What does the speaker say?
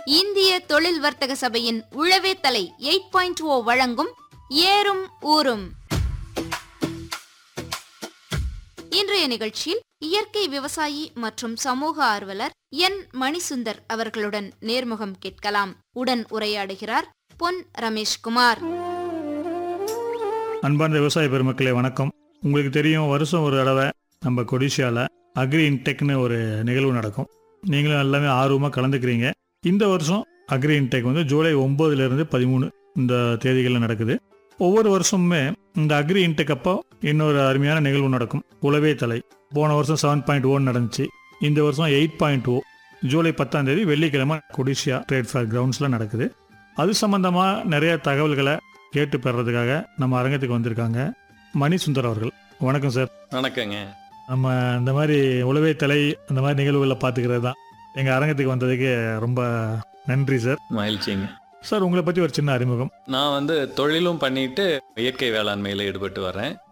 இந்திய தொழில் வர்த்தக சபையின் உழவே தலை எயிட் பாயிண்ட் ஓ வழங்கும் ஏறும் ஊரும் இன்றைய நிகழ்ச்சியில் இயற்கை விவசாயி மற்றும் சமூக ஆர்வலர் என் மணிசுந்தர் அவர்களுடன் நேர்முகம் கேட்கலாம் உடன் உரையாடுகிறார் பொன் ரமேஷ்குமார் அன்பார்ந்த விவசாய பெருமக்களே வணக்கம் உங்களுக்கு தெரியும் வருஷம் ஒரு தடவை நம்ம கொடிஷியாவில் அக்ரி இன்டெக்னு ஒரு நிகழ்வு நடக்கும் நீங்களும் எல்லாமே ஆர்வமாக கலந்துக்கிறீங்க இந்த வருஷம் அக்ரி இன்டெக் வந்து ஜூலை ஒம்போதுலேருந்து பதிமூணு இந்த தேதிகளில் நடக்குது ஒவ்வொரு வருஷமுமே இந்த அக்ரி இன்டெக் அப்போ இன்னொரு அருமையான நிகழ்வு நடக்கும் உளவே தலை போன வருஷம் செவன் பாயிண்ட் ஓன் நடந்துச்சு இந்த வருஷம் எயிட் பாயிண்ட் ஓ ஜூலை பத்தாம் தேதி வெள்ளிக்கிழமை கொடிஷியா ட்ரேட் ஃபேர் கிரவுண்ட்ஸில் நடக்குது அது சம்பந்தமாக நிறைய தகவல்களை கேட்டு பெறதுக்காக நம்ம அரங்கத்துக்கு வந்திருக்காங்க மணி சுந்தர் அவர்கள் வணக்கம் சார் வணக்கங்க நம்ம இந்த மாதிரி உளவே தலை அந்த மாதிரி நிகழ்வுகளை பார்த்துக்கிறது தான் எங்கள் அரங்கத்துக்கு வந்ததுக்கு ரொம்ப நன்றி சார் மகிழ்ச்சிங்க சார் உங்களை பற்றி ஒரு சின்ன அறிமுகம் நான் வந்து தொழிலும் பண்ணிட்டு இயற்கை வேளாண்மையில் ஈடுபட்டு வரேன்